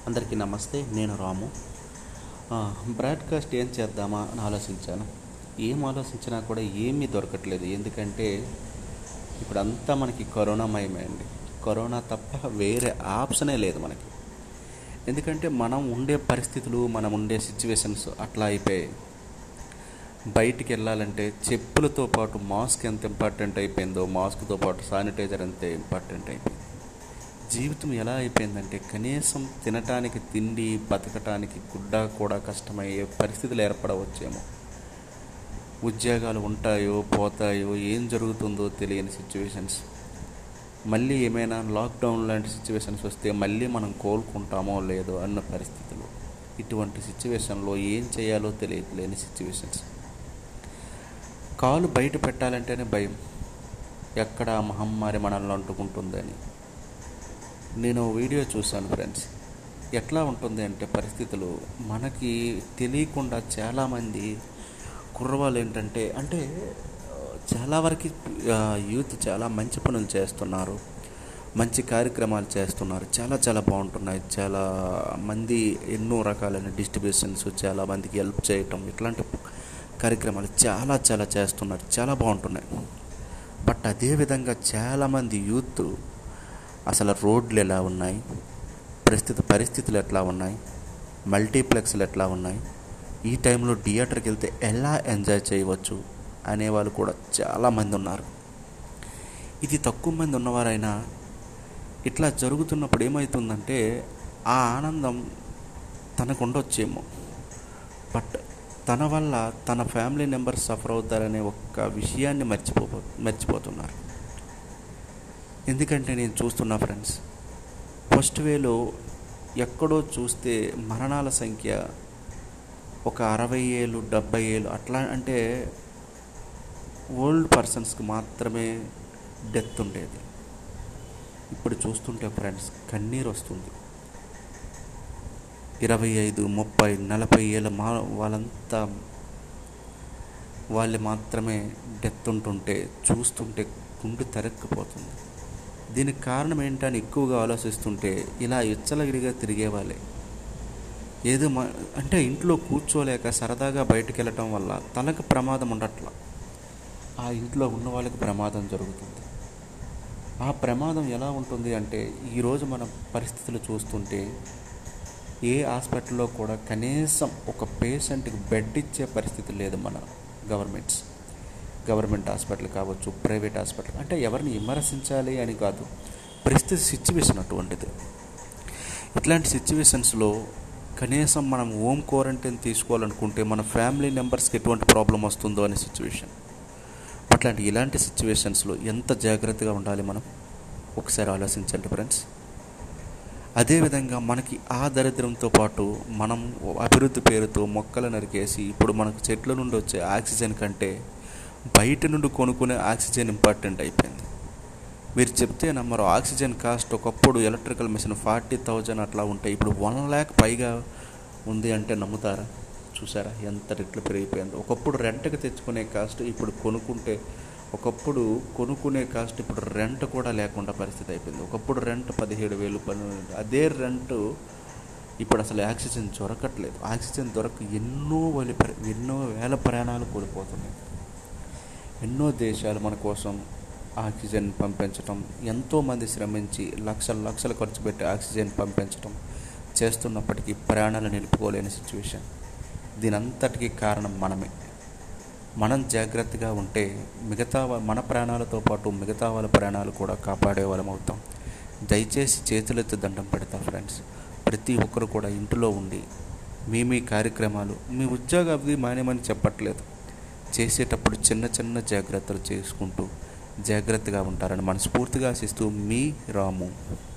అందరికీ నమస్తే నేను రాము ఆ, బ్రాడ్కాస్ట్ ఏం చేద్దామా అని ఆలోచించాను ఏం ఆలోచించినా కూడా ఏమీ దొరకట్లేదు ఎందుకంటే ఇప్పుడు అంతా మనకి కరోనామయమే అండి కరోనా తప్ప వేరే ఆప్షనే లేదు మనకి ఎందుకంటే మనం ఉండే పరిస్థితులు మనం ఉండే సిచ్యువేషన్స్ అట్లా అయిపోయాయి బయటికి వెళ్ళాలంటే చెప్పులతో పాటు మాస్క్ ఎంత ఇంపార్టెంట్ అయిపోయిందో మాస్క్తో పాటు శానిటైజర్ అంతే ఇంపార్టెంట్ అయిపోయింది జీవితం ఎలా అయిపోయిందంటే కనీసం తినటానికి తిండి బతకటానికి గుడ్డ కూడా కష్టమయ్యే పరిస్థితులు ఏర్పడవచ్చేమో ఉద్యోగాలు ఉంటాయో పోతాయో ఏం జరుగుతుందో తెలియని సిచ్యువేషన్స్ మళ్ళీ ఏమైనా లాక్డౌన్ లాంటి సిచ్యువేషన్స్ వస్తే మళ్ళీ మనం కోలుకుంటామో లేదో అన్న పరిస్థితులు ఇటువంటి సిచ్యువేషన్లో ఏం చేయాలో తెలియలేని సిచ్యువేషన్స్ కాలు బయట పెట్టాలంటేనే భయం ఎక్కడ ఆ మహమ్మారి మనల్ని అంటుకుంటుందని నేను వీడియో చూశాను ఫ్రెండ్స్ ఎట్లా ఉంటుంది అంటే పరిస్థితులు మనకి తెలియకుండా చాలామంది కుర్రవాళ్ళు ఏంటంటే అంటే ఆ, చాలా వరకు ఆ, యూత్ చాలా మంచి పనులు చేస్తున్నారు మంచి కార్యక్రమాలు చేస్తున్నారు చాలా చాలా బాగుంటున్నాయి చాలా మంది ఎన్నో రకాలైన డిస్ట్రిబ్యూషన్స్ చాలా మందికి హెల్ప్ చేయటం ఇట్లాంటి కార్యక్రమాలు చాలా చాలా చేస్తున్నారు చాలా బాగుంటున్నాయి బట్ అదేవిధంగా చాలామంది యూత్ అసలు రోడ్లు ఎలా ఉన్నాయి ప్రస్తుత పరిస్థితులు ఎట్లా ఉన్నాయి మల్టీప్లెక్స్లు ఎట్లా ఉన్నాయి ఈ టైంలో థియేటర్కి వెళ్తే ఎలా ఎంజాయ్ చేయవచ్చు అనేవాళ్ళు కూడా చాలామంది ఉన్నారు ఇది తక్కువ మంది ఉన్నవారైనా ఇట్లా జరుగుతున్నప్పుడు ఏమవుతుందంటే ఆ ఆనందం తనకు ఉండొచ్చేమో బట్ తన వల్ల తన ఫ్యామిలీ మెంబర్స్ సఫర్ అవుతారనే ఒక్క విషయాన్ని మర్చిపో మర్చిపోతున్నారు ఎందుకంటే నేను చూస్తున్నా ఫ్రెండ్స్ ఫస్ట్ వేలో ఎక్కడో చూస్తే మరణాల సంఖ్య ఒక అరవై ఏళ్ళు డెబ్బై ఏళ్ళు అట్లా అంటే ఓల్డ్ పర్సన్స్కి మాత్రమే డెత్ ఉండేది ఇప్పుడు చూస్తుంటే ఫ్రెండ్స్ కన్నీరు వస్తుంది ఇరవై ఐదు ముప్పై నలభై ఏళ్ళ మా వాళ్ళంతా వాళ్ళు మాత్రమే డెత్ ఉంటుంటే చూస్తుంటే గుండె తరెక్కిపోతుంది దీనికి కారణం ఏంటని ఎక్కువగా ఆలోచిస్తుంటే ఇలా ఇచ్చలగిరిగా తిరిగే వాళ్ళే ఏదో మా అంటే ఇంట్లో కూర్చోలేక సరదాగా బయటికి వెళ్ళటం వల్ల తనకు ప్రమాదం ఉండట్లా ఆ ఇంట్లో ఉన్న వాళ్ళకి ప్రమాదం జరుగుతుంది ఆ ప్రమాదం ఎలా ఉంటుంది అంటే ఈరోజు మన పరిస్థితులు చూస్తుంటే ఏ హాస్పిటల్లో కూడా కనీసం ఒక పేషెంట్కి బెడ్ ఇచ్చే పరిస్థితి లేదు మన గవర్నమెంట్స్ గవర్నమెంట్ హాస్పిటల్ కావచ్చు ప్రైవేట్ హాస్పిటల్ అంటే ఎవరిని విమర్శించాలి అని కాదు పరిస్థితి సిచ్యువేషన్ అటువంటిది ఇట్లాంటి సిచ్యువేషన్స్లో కనీసం మనం హోమ్ క్వారంటైన్ తీసుకోవాలనుకుంటే మన ఫ్యామిలీ మెంబర్స్కి ఎటువంటి ప్రాబ్లం వస్తుందో అనే సిచ్యువేషన్ అట్లాంటి ఇలాంటి సిచ్యువేషన్స్లో ఎంత జాగ్రత్తగా ఉండాలి మనం ఒకసారి ఆలోచించండి ఫ్రెండ్స్ అదేవిధంగా మనకి ఆ దరిద్రంతో పాటు మనం అభివృద్ధి పేరుతో మొక్కలు నరికేసి ఇప్పుడు మనకు చెట్ల నుండి వచ్చే ఆక్సిజన్ కంటే బయట నుండి కొనుక్కునే ఆక్సిజన్ ఇంపార్టెంట్ అయిపోయింది మీరు చెప్తే నమ్మరు ఆక్సిజన్ కాస్ట్ ఒకప్పుడు ఎలక్ట్రికల్ మిషన్ ఫార్టీ థౌజండ్ అట్లా ఉంటాయి ఇప్పుడు వన్ ల్యాక్ పైగా ఉంది అంటే నమ్ముతారా చూసారా ఎంత రెట్లు పెరిగిపోయింది ఒకప్పుడు రెంట్కి తెచ్చుకునే కాస్ట్ ఇప్పుడు కొనుక్కుంటే ఒకప్పుడు కొనుక్కునే కాస్ట్ ఇప్పుడు రెంట్ కూడా లేకుండా పరిస్థితి అయిపోయింది ఒకప్పుడు రెంట్ పదిహేడు వేలు పన్నెండు అదే రెంట్ ఇప్పుడు అసలు ఆక్సిజన్ దొరకట్లేదు ఆక్సిజన్ దొరక ఎన్నో వలి ఎన్నో వేల ప్రయాణాలు కోల్పోతున్నాయి ఎన్నో దేశాలు మన కోసం ఆక్సిజన్ పంపించటం ఎంతోమంది శ్రమించి లక్షల లక్షలు ఖర్చు పెట్టి ఆక్సిజన్ పంపించటం చేస్తున్నప్పటికీ ప్రాణాలు నిలుపుకోలేని సిచ్యువేషన్ దీనంతటికీ కారణం మనమే మనం జాగ్రత్తగా ఉంటే మిగతా వా- మన ప్రాణాలతో పాటు మిగతా వాళ్ళ ప్రాణాలు కూడా కాపాడే వాళ్ళం అవుతాం దయచేసి చేతులెత్తి దండం పెడతా ఫ్రెండ్స్ ప్రతి ఒక్కరు కూడా ఇంటిలో ఉండి మీ మీ కార్యక్రమాలు మీ ఉద్యోగ అవి మానేమని చెప్పట్లేదు చేసేటప్పుడు చిన్న చిన్న జాగ్రత్తలు చేసుకుంటూ జాగ్రత్తగా ఉంటారని మనస్ఫూర్తిగా ఆశిస్తూ మీ రాము